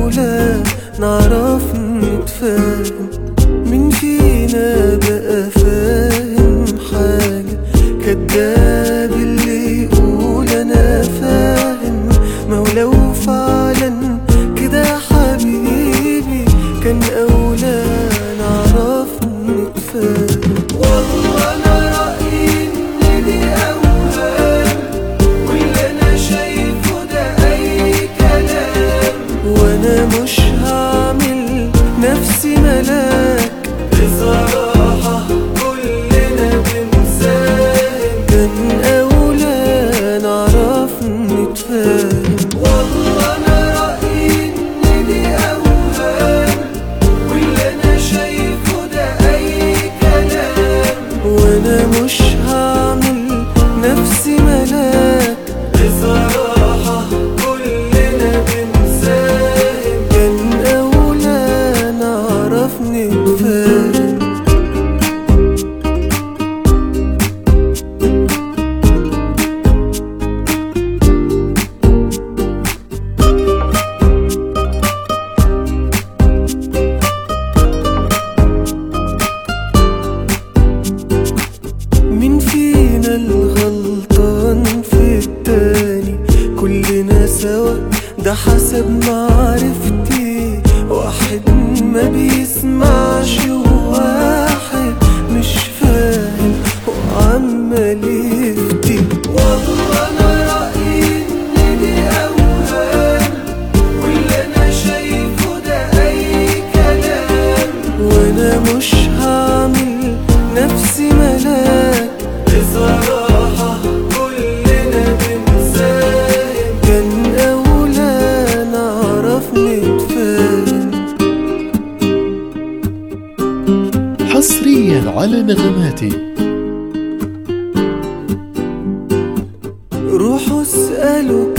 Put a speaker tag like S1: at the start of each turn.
S1: أولى نعرف نتفاهم مين فينا بقى فاهم حاجة كداب اللي يقول أنا فاهم ما هو لو فعلا كده يا حبيبي كان أولى نعرف نتفاهم والله أنا رأيي إن دي أوهام واللي أنا شايفه ده أي كلام وأنا مش هعمل نفسي ملاك بصراحة كلنا بنساهم كان أولى نعرف نتفاهم والله أنا رأيي إن دي أوهام واللي أنا شايفه ده أي كلام وأنا مش هعمل نفسي ملاك بصراحة كلنا بنساهم كان أولى نعرف نتفاهم مين فينا الغلطان في التاني كلنا سوا ده حسب معرفتي واحد ما بيسمعش وواحد مش فاهم وعمال يفتي والله انا رأيي ان دي اوهام واللي انا شايفه ده اي كلام وانا مش هعمل نفسي ملاك بصراحة كلنا بنساهم كان أولى نعرف نتفاهم
S2: حصريا على نغماتي
S1: روحوا اسألوا